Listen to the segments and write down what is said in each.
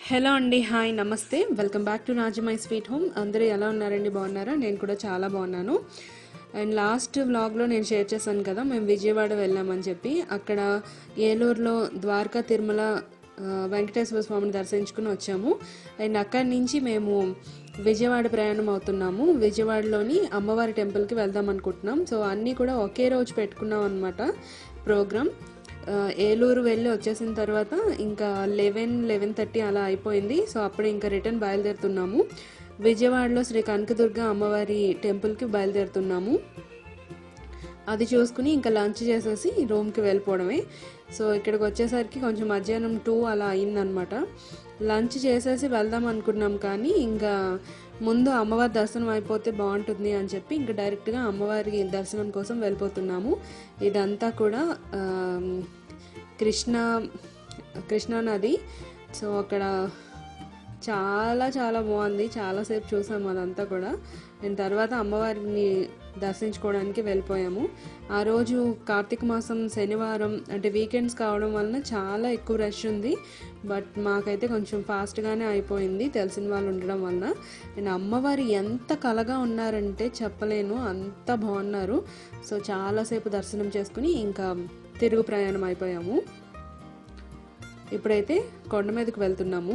Hello అండి hi నమస్తే welcome back to Rajamai sweet home అందరూ ఎలా ఉన్నారండి బాగున్నారా నేను కూడా చాలా బాగున్నాను అండ్ లాస్ట్ వ్లాగ్లో నేను షేర్ చేశాను కదా మేము విజయవాడ వెళ్ళామని చెప్పి అక్కడ ఏలూరులో ద్వారకా తిరుమల ఆ, వెంకటేశ్వర స్వామిని దర్శించుకుని వచ్చాము అండ్ అక్కడి నుంచి మేము విజయవాడ ప్రయాణం అవుతున్నాము విజయవాడలోని అమ్మవారి టెంపుల్కి వెళ్దాం అనుకుంటున్నాం సో అన్నీ కూడా ఒకే రోజు పెట్టుకున్నాం అనమాట ప్రోగ్రామ్ ఆ, ఏలూరు వెళ్ళి వచ్చేసిన తర్వాత ఇంకా లెవెన్ లెవెన్ థర్టీ అలా అయిపోయింది సో అప్పుడు ఇంకా రిటర్న్ బయలుదేరుతున్నాము విజయవాడలో శ్రీ కనకదుర్గ అమ్మవారి టెంపుల్కి బయలుదేరుతున్నాము అది చూసుకుని ఇంకా లంచ్ చేసేసి రూమ్కి వెళ్ళిపోవడమే సో ఇక్కడికి వచ్చేసరికి కొంచెం మధ్యాహ్నం టూ అలా అయిందనమాట లంచ్ చేసేసి వెళ్దాం అనుకున్నాం కానీ ఇంకా ముందు అమ్మవారి దర్శనం అయిపోతే బాగుంటుంది అని చెప్పి ఇంకా డైరెక్ట్గా అమ్మవారి దర్శనం కోసం వెళ్ళిపోతున్నాము ఇదంతా కూడా ఆ, కృష్ణ కృష్ణా నది సో అక్కడ చాలా చాలా బాగుంది చాలాసేపు చూసాము అదంతా కూడా నేను తర్వాత అమ్మవారిని దర్శించుకోవడానికి వెళ్ళిపోయాము ఆ రోజు కార్తీక మాసం శనివారం అంటే వీకెండ్స్ కావడం వలన చాలా ఎక్కువ రష్ ఉంది బట్ మాకైతే కొంచెం ఫాస్ట్గానే అయిపోయింది తెలిసిన వాళ్ళు ఉండడం వలన నేను అమ్మవారు ఎంత కలగా ఉన్నారంటే చెప్పలేను అంత బాగున్నారు సో చాలాసేపు దర్శనం చేసుకుని ఇంకా తిరుగు ప్రయాణం అయిపోయాము ఇప్పుడైతే కొండ మీదకి వెళ్తున్నాము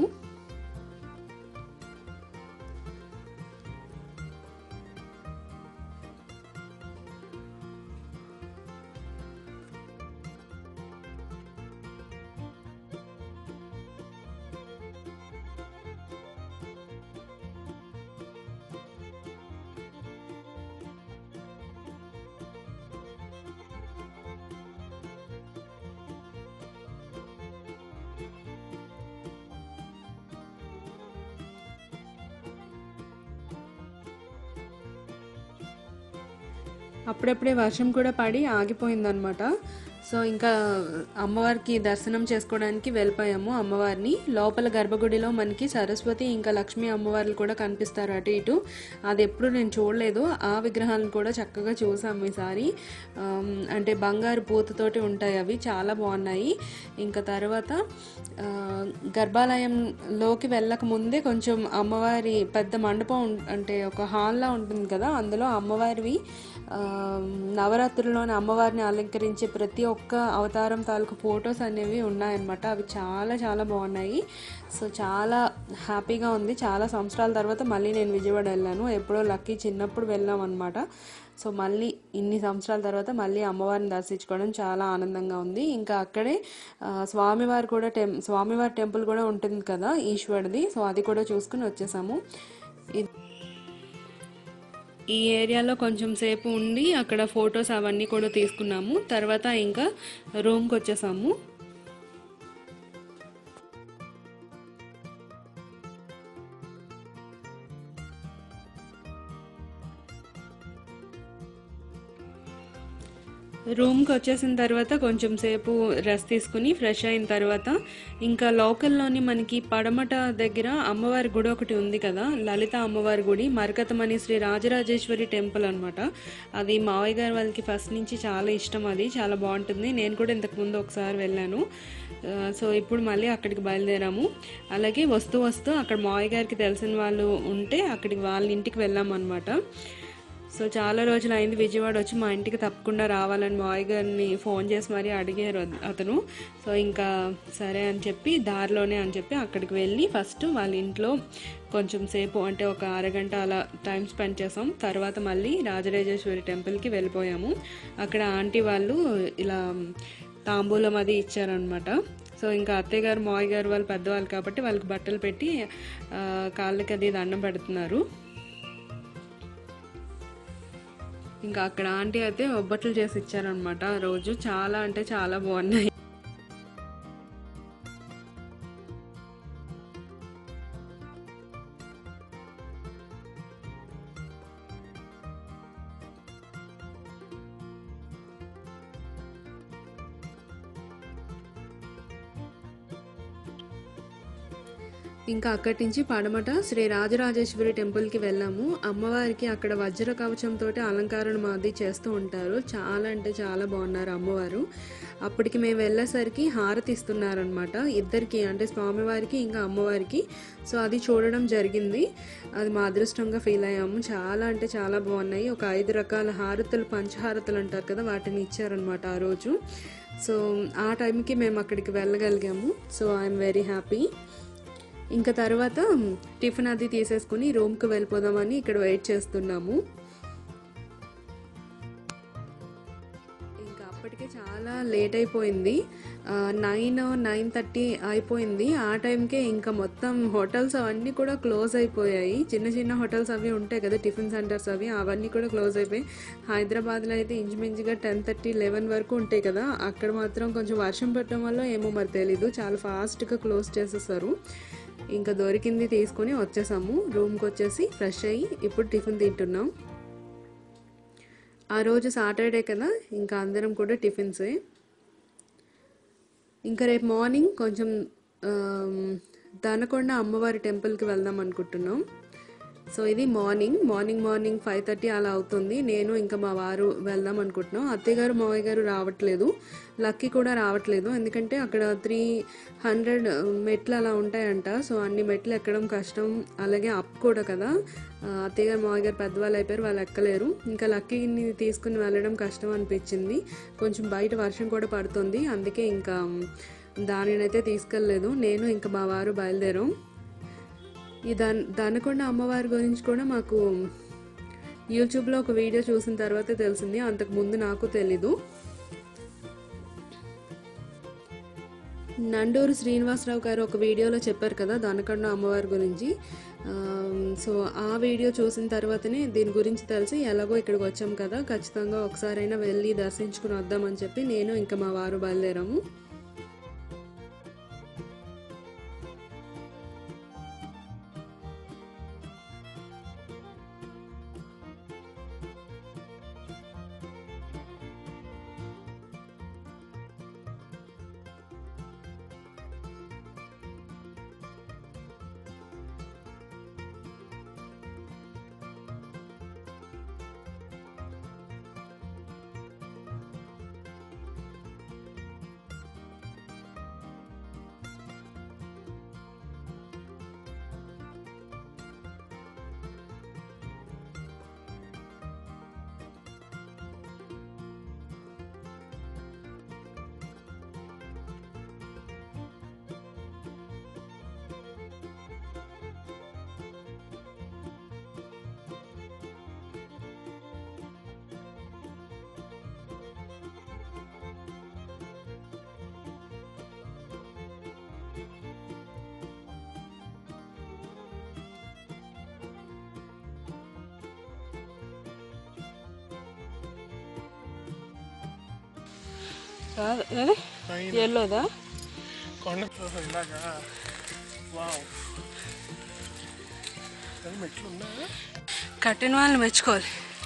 అప్పుడప్పుడే వర్షం కూడా పడి ఆగిపోయిందనమాట సో ఇంకా అమ్మవారికి దర్శనం చేసుకోవడానికి వెళ్ళిపోయాము అమ్మవారిని లోపల గర్భగుడిలో మనకి సరస్వతి ఇంకా లక్ష్మీ అమ్మవార్లు కూడా కనిపిస్తారు అటు ఇటు అది ఎప్పుడు నేను చూడలేదు ఆ విగ్రహాలను కూడా చక్కగా చూసాము ఈసారి ఆమ్, అంటే బంగారు పూతతోటి ఉంటాయి అవి చాలా బాగున్నాయి ఇంకా తర్వాత ఆ, గర్భాలయంలోకి వెళ్ళక ముందే కొంచెం అమ్మవారి పెద్ద మండపం ఉం- అంటే ఒక హాల్లా ఉంటుంది కదా అందులో అమ్మవారివి ఆ, నవరాత్రుల్లోని అమ్మవారిని అలంకరించే ప్రతి ఒక్క అవతారం తాలూకు ఫొటోస్ అనేవి ఉన్నాయన్నమాట అవి చాలా చాలా బాగున్నాయి సో చాలా హ్యాపీగా ఉంది చాలా సంవత్సరాల తర్వాత మళ్ళీ నేను విజయవాడ వెళ్ళాను ఎప్పుడో లక్కీ చిన్నప్పుడు వెళ్ళాం అనమాట సో మళ్ళీ ఇన్ని సంవత్సరాల తర్వాత మళ్ళీ అమ్మవారిని దర్శించుకోవడం చాలా ఆనందంగా ఉంది ఇంకా అక్కడే ఆ, స్వామివారి కూడా టెం స్వామివారి టెంపుల్ కూడా ఉంటుంది కదా ఈశ్వరుడిది సో అది కూడా చూసుకుని వచ్చేసాము ఇది ఈ ఏరియాలో కొంచెం సేపు ఉండి అక్కడ ఫొటోస్ అవన్నీ కూడా తీసుకున్నాము తర్వాత ఇంకా రూమ్కి వచ్చేసాము రూమ్కి వచ్చేసిన తర్వాత కొంచెం సేపు రెస్ట్ తీసుకుని ఫ్రెష్ అయిన తర్వాత ఇంకా లోకల్లోని మనకి పడమట దగ్గర అమ్మవారి గుడి ఒకటి ఉంది కదా లలిత అమ్మవారి గుడి మరకతమణి శ్రీ రాజరాజేశ్వరి టెంపుల్ అనమాట అది మావయ్య గారు వాళ్ళకి ఫస్ట్ నుంచి చాలా ఇష్టం అది చాలా బాగుంటుంది నేను కూడా ఇంతకు ముందు ఒకసారి వెళ్ళాను ఆ, సో ఇప్పుడు మళ్ళీ అక్కడికి బయలుదేరాము అలాగే వస్తూ వస్తూ అక్కడ మావయ్య గారికి తెలిసిన వాళ్ళు ఉంటే అక్కడికి వాళ్ళ ఇంటికి వెళ్ళామన్నమాట సో చాలా రోజులు అయింది విజయవాడ వచ్చి మా ఇంటికి తప్పకుండా రావాలని మావయ్య గారిని ఫోన్ చేసి మరీ అడిగారు అత- అతను సో ఇంకా సరే అని చెప్పి దారిలోనే అని చెప్పి అక్కడికి వెళ్ళి ఫస్ట్ వాళ్ళ ఇంట్లో కొంచెం సేపు అంటే ఒక అరగంట అలా టైం స్పెండ్ చేసాం తర్వాత మళ్ళీ రాజరాజేశ్వరి టెంపుల్కి వెళ్ళిపోయాము అక్కడ ఆంటీ వాళ్ళు ఇలా తాంబూలం అది ఇచ్చారనమాట సో ఇంకా అత్తయ్య గారు మావయ్య గారు వాళ్ళు పెద్దవాళ్ళు కాబట్టి వాళ్ళకి బట్టలు పెట్టి ఆ, కాళ్ళకి అది దండం పెడుతున్నారు ఇంకా అక్కడ ఆంటీ అయితే ఒబ్బట్లు చేసి ఇచ్చారనమాట ఆ రోజు చాలా అంటే చాలా బాగున్నాయి ఇంకా అక్కడి నుంచి పడమట శ్రీ రాజరాజేశ్వరి టెంపుల్కి వెళ్ళాము అమ్మవారికి అక్కడ వజ్ర కవచంతో అలంకరణ మాది చేస్తూ ఉంటారు చాలా అంటే చాలా బాగున్నారు అమ్మవారు అప్పటికి మేము వెళ్ళేసరికి హారతి ఇస్తున్నారనమాట ఇద్దరికి అంటే స్వామివారికి ఇంకా అమ్మవారికి సో అది చూడడం జరిగింది అది మా అదృష్టంగా ఫీల్ అయ్యాము చాలా అంటే చాలా బాగున్నాయి ఒక ఐదు రకాల హారతులు పంచహారతులు అంటారు కదా వాటిని ఇచ్చారనమాట ఆ రోజు సో ఆ టైంకి మేము అక్కడికి వెళ్ళగలిగాము సో ఐఎమ్ వెరీ హ్యాపీ ఇంకా తర్వాత టిఫిన్ అది తీసేసుకుని రూమ్కి వెళ్ళిపోదామని ఇక్కడ వెయిట్ చేస్తున్నాము ఇంకా అప్పటికే చాలా లేట్ అయిపోయింది నైన్ నైన్ థర్టీ అయిపోయింది ఆ టైంకే ఇంకా మొత్తం హోటల్స్ అవన్నీ కూడా క్లోజ్ అయిపోయాయి చిన్న చిన్న హోటల్స్ అవి ఉంటాయి కదా టిఫిన్ సెంటర్స్ అవి అవన్నీ కూడా క్లోజ్ అయిపోయి హైదరాబాద్లో అయితే ఇంచుమించుగా టెన్ థర్టీ లెవెన్ వరకు ఉంటాయి కదా అక్కడ మాత్రం కొంచెం వర్షం పడటం వల్ల ఏమో మరి తెలీదు చాలా ఫాస్ట్గా క్లోజ్ చేసేసారు ఇంకా దొరికింది తీసుకొని వచ్చేసాము రూమ్కి వచ్చేసి ఫ్రెష్ అయ్యి ఇప్పుడు టిఫిన్ తింటున్నాం ఆ రోజు సాటర్డే కదా ఇంకా అందరం కూడా టిఫిన్సే ఇంకా రేపు మార్నింగ్ కొంచెం ఆమ్, దనకొండ అమ్మవారి టెంపుల్కి వెళ్దాం అనుకుంటున్నాం సో ఇది morning morning morning five thirty అలా అవుతుంది నేను ఇంకా మా వారు వెళ్దాం అనుకుంటున్నాం అత్తయ్య గారు మావయ్య గారు రావట్లేదు లక్కీ కూడా రావట్లేదు ఎందుకంటే అక్కడ త్రీ హండ్రెడ్ మెట్లు అలా ఉంటాయంట సో అన్ని మెట్లు ఎక్కడం కష్టం అలాగే అప్ కూడా కదా ఆ, అత్తయ్య గారు మావయ్య గారు పెద్దవాళ్ళు అయిపోయారు వాళ్ళు ఎక్కలేరు ఇంకా లక్కీని తీసుకుని వెళ్ళడం కష్టం అనిపించింది కొంచెం బయట వర్షం కూడా పడుతుంది అందుకే ఇంకా దానినైతే తీసుకెళ్ళలేదు నేను ఇంకా మా వారు బయలుదేరాం ఈ దన్ దనకొండ అమ్మవారి గురించి కూడా మాకు యూట్యూబ్లో ఒక వీడియో చూసిన తర్వాత తెలిసింది అంతకు ముందు నాకు తెలీదు నండూరు శ్రీనివాసరావు గారు ఒక వీడియోలో చెప్పారు కదా దనకొండ అమ్మవారి గురించి ఆమ్, సో ఆ వీడియో చూసిన తర్వాతనే దీని గురించి తెలిసి ఎలాగో ఇక్కడికి వచ్చాం కదా ఖచ్చితంగా ఒకసారైనా వెళ్ళి దర్శించుకుని వద్దామని చెప్పి నేను ఇంకా మా వారు బయలుదేరాము కాదు ఎల్లోదా కొండ ఇలాగా వావ్ అది మెట్లు ఉన్నాయా కట్టిన వాళ్ళని మెచ్చుకోవాలి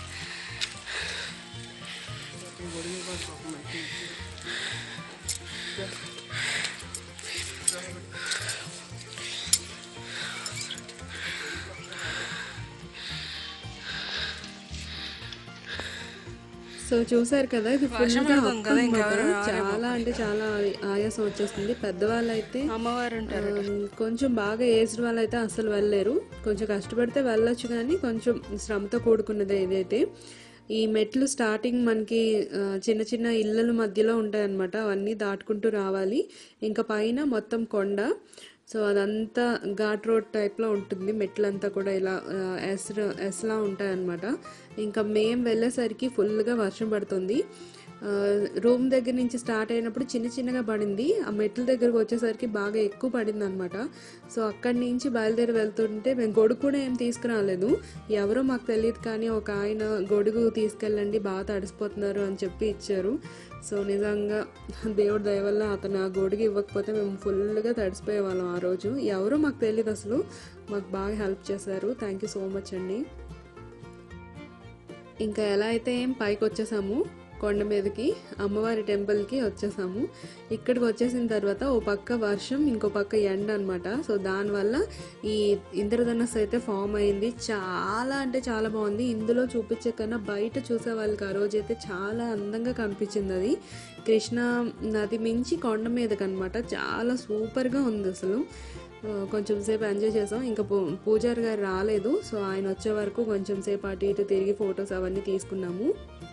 సో చూసారు కదా ఇది ఫుల్గా అప్ అన్నమాట. చాలా అంటే చాలా ఆయాసం వచ్చేస్తుంది పెద్దవాళ్ళు అయితే అమ్మవారు ఉంటారు కొంచెం బాగా ఏజ్డ్ వాళ్ళు అయితే అసలు వెళ్ళలేరు కొంచెం కష్టపడితే వెళ్ళొచ్చు కానీ కొంచెం శ్రమతో కూడుకున్నదే ఇదైతే ఈ మెట్లు స్టార్టింగ్ మనకి ఆ, చిన్న చిన్న ఇళ్ళల మధ్యలో ఉంటాయన్నమాట అవన్నీ దాటుకుంటూ రావాలి ఇంకా పైన మొత్తం కొండ సో అదంతా ఘాట్ రోడ్ టైప్లో ఉంటుంది మెట్లంతా కూడా ఇలా ఆ, ఎస్ ఎస్లా ఉంటాయన్నమాట ఇంకా మేము వెళ్ళేసరికి ఫుల్గా వర్షం పడుతుంది ఆ, రూమ్ దగ్గర నుంచి స్టార్ట్ అయినప్పుడు చిన్న చిన్నగా పడింది ఆ మెట్ల దగ్గరకు వచ్చేసరికి బాగా ఎక్కువ పడింది అనమాట సో అక్కడి నుంచి బయలుదేరి వెళ్తుంటే మేము గొడుగు కూడా ఏం తీసుకురాలేదు ఎవరో మాకు తెలియదు కానీ ఒక ఆయన గొడుగు తీసుకెళ్ళండి బాగా తడిసిపోతున్నారు అని చెప్పి ఇచ్చారు సో నిజంగా దేవుడి దయ వల్ల అతను ఆ గొడుగు ఇవ్వకపోతే మేము ఫుల్గా తడిసిపోయే వాళ్ళం ఆ రోజు ఎవరో మాకు తెలియదు అసలు మాకు బాగా హెల్ప్ చేశారు థ్యాంక్ యూ సో మచ్ అండి ఇంకా ఎలా అయితే ఏం పైకి వచ్చేసాము కొండ మీదకి అమ్మవారి టెంపుల్కి వచ్చేసాము ఇక్కడికి వచ్చేసిన తర్వాత ఓ పక్క వర్షం ఇంకో పక్క ఎండ అనమాట సో దానివల్ల ఈ ఇంద్రధనస్సు అయితే ఫామ్ అయింది చాలా అంటే చాలా బాగుంది ఇందులో చూపించే కన్నా బయట చూసే వాళ్ళకి ఆ రోజు అయితే చాలా అందంగా కనిపించింది అది కృష్ణా నది మించి కొండ మీదకి అనమాట చాలా సూపర్గా ఉంది అసలు ఆ, కొంచెం సేపు ఎంజాయ్ చేసాం ఇంకా పూ- పూజారి గారు రాలేదు సో ఆయన వచ్చే వరకు కొంచెం సేపు అటు ఇటు తిరిగి ఫొటోస్ అవన్నీ తీసుకున్నాము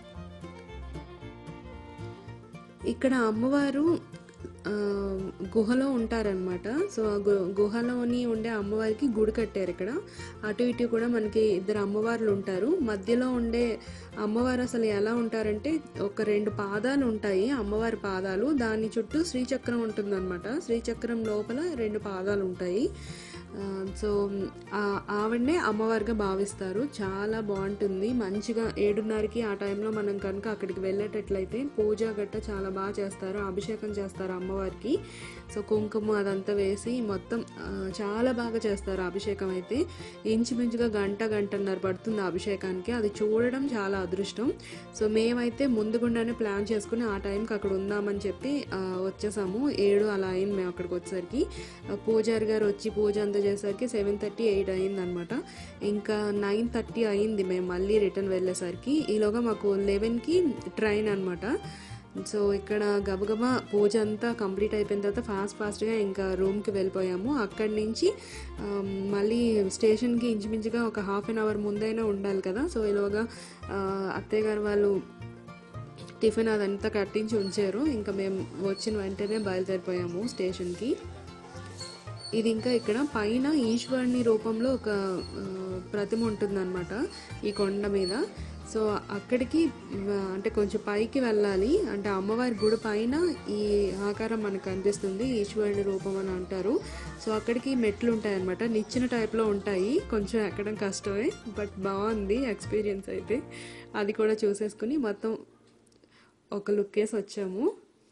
ఇక్కడ అమ్మవారు ఆ, గుహలో ఉంటారనమాట సో ఆ గు- గుహలోని ఉండే అమ్మవారికి గుడి కట్టారు ఇక్కడ అటు ఇటు కూడా మనకి ఇద్దరు అమ్మవార్లు ఉంటారు మధ్యలో ఉండే అమ్మవారు అసలు ఎలా ఉంటారంటే ఒక రెండు పాదాలు ఉంటాయి అమ్మవారి పాదాలు దాని చుట్టూ శ్రీచక్రం ఉంటుందన్నమాట శ్రీచక్రం లోపల రెండు పాదాలు ఉంటాయి ఆ, సో ఆ- ఆవిడనే అమ్మవారిగా భావిస్తారు చాలా బాగుంటుంది మంచిగా ఏడున్నరకి ఆ టైంలో మనం కనుక అక్కడికి వెళ్ళేటట్లయితే పూజ గట్ట చాలా బాగా చేస్తారు అభిషేకం చేస్తారు అమ్మవారికి సో కుంకుమ అదంతా వేసి మొత్తం ఆ, చాలా బాగా చేస్తారు అభిషేకం అయితే ఇంచుమించుగా గంట గంటన్నర పడుతుంది ఆ అభిషేకానికి అది చూడడం చాలా అదృష్టం సో మేమైతే ముందుగుండానే ప్లాన్ చేసుకుని ఆ టైంకి అక్కడ ఉందామని చెప్పి ఆ, వచ్చేసాము ఏడు అలా అయింది మేము అక్కడికి వచ్చేసరికి ఆ, పూజారి గారు వచ్చి పూజ అంతా చేసేసరికి సెవెన్ థర్టీ ఎయిట్ అయింది అనమాట ఇంకా నైన్ థర్టీ అయింది మేము మళ్ళీ రిటర్న్ వెళ్ళేసరికి ఈలోగా మాకు లెవెన్కి ట్రైన్ అనమాట సో ఇక్కడ గబగబా పూజ అంతా కంప్లీట్ అయిపోయిన తర్వాత ఫాస్ట్ ఫాస్ట్గా ఇంకా రూమ్కి వెళ్ళిపోయాము అక్కడి నుంచి ఆమ్, మళ్ళీ స్టేషన్కి ఇంచుమించుగా ఒక హాఫ్ అన్ అవర్ ముందైనా ఉండాలి కదా సో ఈలోగా ఆ, అత్తయ్య గారు వాళ్ళు టిఫిన్ అదంతా కట్టించి ఉంచారు ఇంకా మేము వచ్చిన వెంటనే బయలుదేరిపోయాము స్టేషన్కి ఇది ఇంకా ఇక్కడ పైన ఈశ్వరుని రూపంలో ఒక ఆ, ప్రతిమ ఉంటుందన్నమాట ఈ కొండ మీద సో అక్కడికి ఆ, అంటే కొంచెం పైకి వెళ్ళాలి అంటే అమ్మవారి గుడి పైన ఈ ఆకారం మనకు కనిపిస్తుంది ఈశ్వరుని రూపం అని అంటారు సో అక్కడికి మెట్లు ఉంటాయి అనమాట నిచ్చిన టైప్లో ఉంటాయి కొంచెం ఎక్కడం కష్టమే బట్ బాగుంది ఎక్స్పీరియన్స్ అయితే అది కూడా చూసేసుకుని మొత్తం ఒక లుక్ వేసి వచ్చాము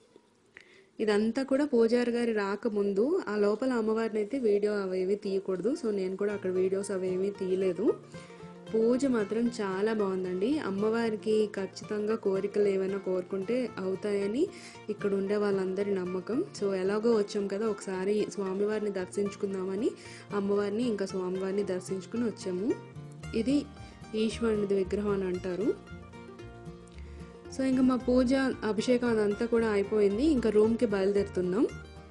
ఇదంతా కూడా పూజారి గారి రాకముందు ఆ లోపల అమ్మవారిని అయితే వీడియో అవేవి తీయకూడదు సో నేను కూడా అక్కడ వీడియోస్ అవేమీ తీయలేదు పూజ మాత్రం చాలా బాగుందండి అమ్మవారికి ఖచ్చితంగా కోరికలు ఏమైనా కోరుకుంటే అవుతాయని ఇక్కడ ఉండే వాళ్ళందరి నమ్మకం సో ఎలాగో వచ్చాం కదా ఒకసారి స్వామివారిని దర్శించుకుందామని అమ్మవారిని ఇంకా స్వామివారిని దర్శించుకుని వచ్చాము ఇది ఈశ్వరునిది విగ్రహం అని అంటారు సో ఇంకా మా పూజ అభిషేకం అదంతా కూడా అయిపోయింది ఇంకా రూమ్కి బయలుదేరుతున్నాం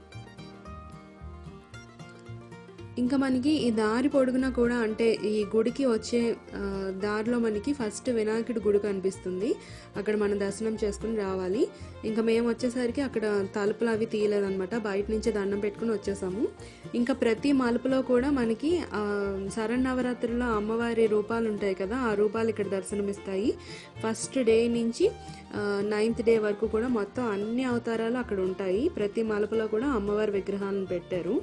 ఇంకా మనకి ఈ దారి పొడుగునా కూడా అంటే ఈ గుడికి వచ్చే ఆ, దారిలో మనకి ఫస్ట్ వినాయకుడి గుడి కనిపిస్తుంది అక్కడ మనం దర్శనం చేసుకుని రావాలి ఇంకా మేము వచ్చేసరికి అక్కడ తలుపులు అవి తీయలేదన్నమాట బయట నుంచి దండం పెట్టుకుని వచ్చేసాము ఇంకా ప్రతి మలుపులో కూడా మనకి ఆ, శరన్నవరాత్రిలో అమ్మవారి రూపాలు ఉంటాయి కదా ఆ రూపాలు ఇక్కడ దర్శనమిస్తాయి ఫస్ట్ డే నుంచి నైన్త్ డే వరకు కూడా మొత్తం అన్ని అవతారాలు అక్కడ ఉంటాయి ప్రతి మలుపులో కూడా అమ్మవారి విగ్రహాలను పెట్టారు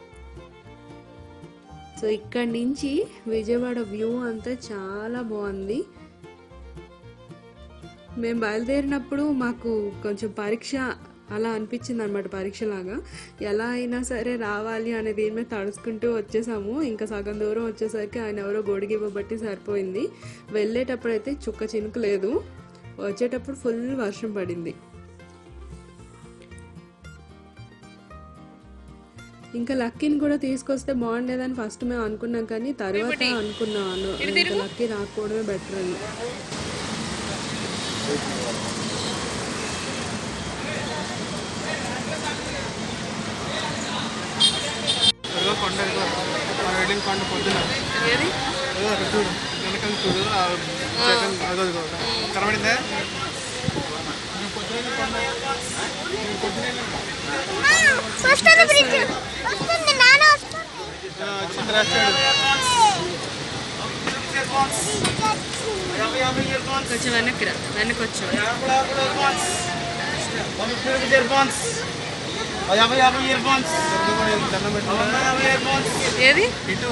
సో ఇక్కడి నుంచి విజయవాడ వ్యూ అంతా చాలా బాగుంది మేము బయలుదేరినప్పుడు మాకు కొంచెం పరీక్ష అలా అనిపించింది అనమాట పరీక్షలాగా ఎలా అయినా సరే రావాలి అనే దీని మీద తడుచుకుంటూ వచ్చేసాము ఇంకా సగం దూరం వచ్చేసరికి ఆయన ఎవరో గొడుగు ఇవ్వబట్టి సరిపోయింది వెళ్ళేటప్పుడు అయితే చుక్క చినుకు లేదు వచ్చేటప్పుడు ఫుల్ వర్షం పడింది ఇంకా లక్కీని కూడా తీసుకొస్తే బాగుండేదని ఫస్ట్ మేము అనుకున్నాం కానీ తర్వాత అనుకున్నాను ఇంకా లక్కీ రాకపోవడమే బెటర్ అని ఇదిగో కొండ ఇదిగో మనం వెళ్ళిన కొండ పొద్దున ఏది ఇదిగో అక్కడ చూడు వెనకాల చూడు ఆ సెకండ్ అదో ఇదిగో కనబడిందా నేను పొద్దున వెళ్ళిన కొండ నేను పొద్దున వెళ్ళిన వస్తుంది బ్రిడ్జ్ వస్తుంది నాన్న వస్తుంది ఆ, వచ్చింది రాస్తాడు కొంచెం వెనక్కి రా వెనక్కి వచ్చాం దండం పెట్టుకుంటా ఏది ఇటు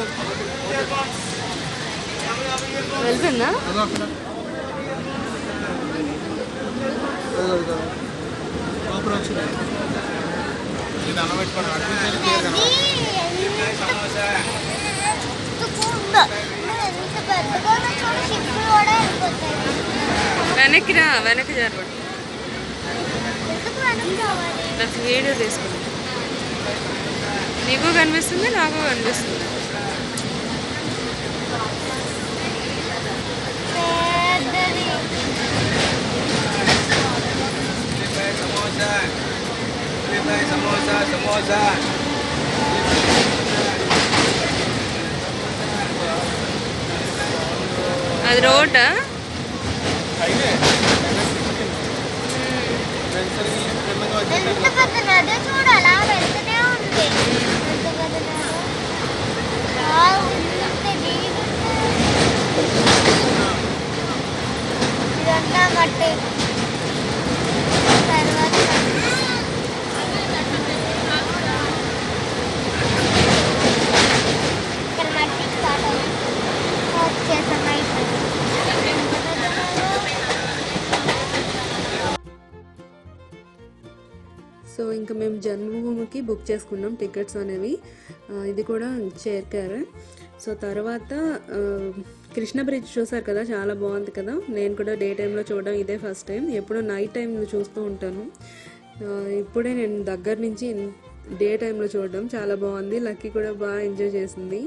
వెళ్తుందా అదో అక్కడ అదో ఇదిగో లోపల వచ్చింది ఇది అన్నం పెట్టుకోవడం అటు నుంచి వెళ్ళి క్లియర్ కనబడుతుంది. చుట్టుకుందా ఎంత పెద్దగా చూడు షిప్ కూడా వెళ్ళిపోతాయి వెనక్కి రా వెనక్కి జరగదు నాకు వీడియో తీసుకుంటా నీకు కనిపిస్తుంది నాకు కనిపిస్తుంది పెద్దది సమోసా సమోసా సమోసా అది రోటా ఎంత పెద్ద నది చూడు అలా వెళ్తూనే ఉంది ఎంత పెద్ద నది వావ్, ఇంత నీరు ఇదంతా మట్టి తర్వాత ఇక్కడ మట్టి స్టార్ట్ అవుతుంది వచ్చేసాం అయిపోయింది ఎంత పెద్ద నది? సో ఇంకా మేము జన్మభూమికి బుక్ చేసుకున్నాం టికెట్స్ అనేవి ఆ, ఇది కూడా చేర్కారు సో తర్వాత ఆ, కృష్ణ బ్రిడ్జ్ చూసారు కదా చాలా బాగుంది కదా నేను కూడా డే టైంలో చూడడం ఇదే ఫస్ట్ టైం ఎప్పుడూ నైట్ టైంలో చూస్తూ ఉంటాను ఆ, ఇప్పుడే నేను దగ్గర నుంచి డే టైంలో చూడడం చాలా బాగుంది లక్కీ కూడా బాగా ఎంజాయ్ చేసింది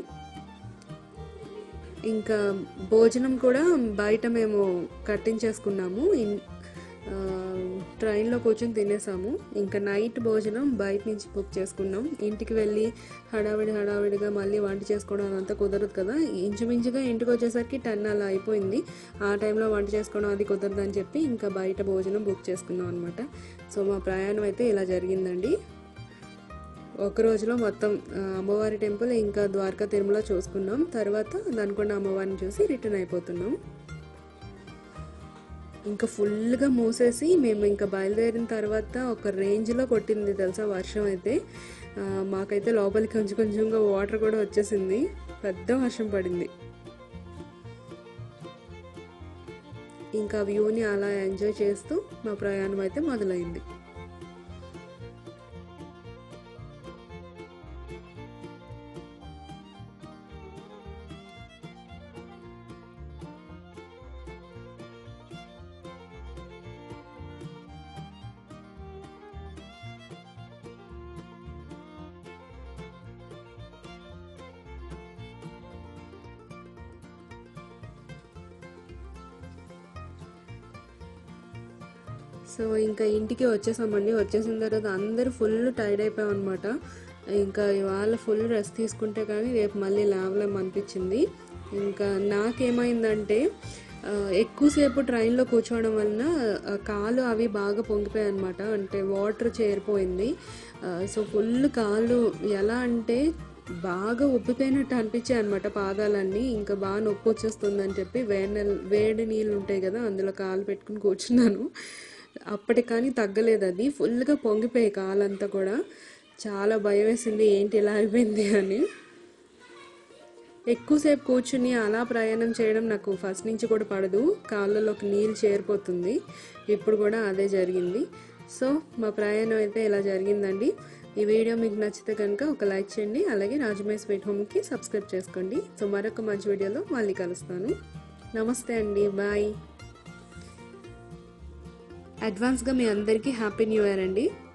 ఇంకా భోజనం కూడా బయట మేము కట్టించేసుకున్నాము ఇన్- ఆ, ట్రైన్లో కూర్చొని తినేసాము ఇంకా నైట్ భోజనం బయట నుంచి బుక్ చేసుకున్నాం ఇంటికి వెళ్ళి హడావిడి హడావిడిగా మళ్ళీ వంట చేసుకోవడం అదంతా కుదరదు కదా ఇంచుమించుగా ఇంటికి వచ్చేసరికి టెన్ అలా అయిపోయింది ఆ టైంలో వంట చేసుకోవడం అది కుదరదు అని చెప్పి ఇంకా బయట భోజనం బుక్ చేసుకున్నాం అనమాట సో మా ప్రయాణం అయితే ఇలా జరిగిందండి ఒక రోజులో మొత్తం ఆ, అమ్మవారి టెంపుల్ ఇంకా ద్వారకా తిరుమల చూసుకున్నాం తర్వాత దానికొండ అమ్మవారిని చూసి రిటర్న్ అయిపోతున్నాం ఇంకా ఫుల్గా మూసేసి మేము ఇంకా బయలుదేరిన తర్వాత ఒక రేంజ్లో కొట్టింది తెలుసా వర్షం అయితే ఆ, మాకైతే లోపలికి కొంచెం కొంచెంగా వాటర్ కూడా వచ్చేసింది పెద్ద వర్షం పడింది ఇంకా వ్యూని అలా ఎంజాయ్ చేస్తూ మా ప్రయాణం అయితే మొదలైంది సో ఇంకా ఇంటికి వచ్చేసామండి వచ్చేసిన తర్వాత అందరూ ఫుల్ టైర్డ్ అయిపోయాం అనమాట ఇంకా ఇవాళ ఫుల్ రెస్ట్ తీసుకుంటే కానీ రేపు మళ్ళీ లేవలేం అనిపించింది ఇంకా నాకేమైందంటే ఆ, ఎక్కువసేపు ట్రైన్లో కూర్చోవడం వలన ఆ, కాలు అవి బాగా పొంగిపోయాయి అనమాట అంటే వాటర్ చేరిపోయింది ఆ, సో ఫుల్ కాళ్ళు ఎలా అంటే బాగా ఉబ్బిపోయినట్టు అనిపించాయి అనమాట పాదాలన్నీ ఇంకా బాగా నొప్పి వచ్చేస్తుందని చెప్పి వేడి నీళ్ళు వేడి నీళ్ళు ఉంటాయి కదా అందులో కాలు పెట్టుకుని కూర్చున్నాను అప్పటికి కానీ తగ్గలేదు అది ఫుల్గా పొంగిపోయాయి కాలంతా కూడా చాలా భయం వేసింది ఏంటి ఇలా అయిపోయింది అని ఎక్కువసేపు కూర్చుని అలా ప్రయాణం చేయడం నాకు ఫస్ట్ నుంచి కూడా పడదు కాళ్ళలోకి నీళ్ళు చేరిపోతుంది ఇప్పుడు కూడా అదే జరిగింది సో మా ప్రయాణం అయితే ఇలా జరిగిందండి ఈ వీడియో మీకు నచ్చితే కనుక ఒక లైక్ చేయండి అలాగే రాజమై స్వీట్ హోమ్కి సబ్స్క్రైబ్ చేసుకోండి సో మరొక మంచి వీడియోలో మళ్ళీ కలుస్తాను నమస్తే అండి బాయ్ అడ్వాన్స్గా మీ అందరికీ హ్యాపీ న్యూ ఇయర్ అండి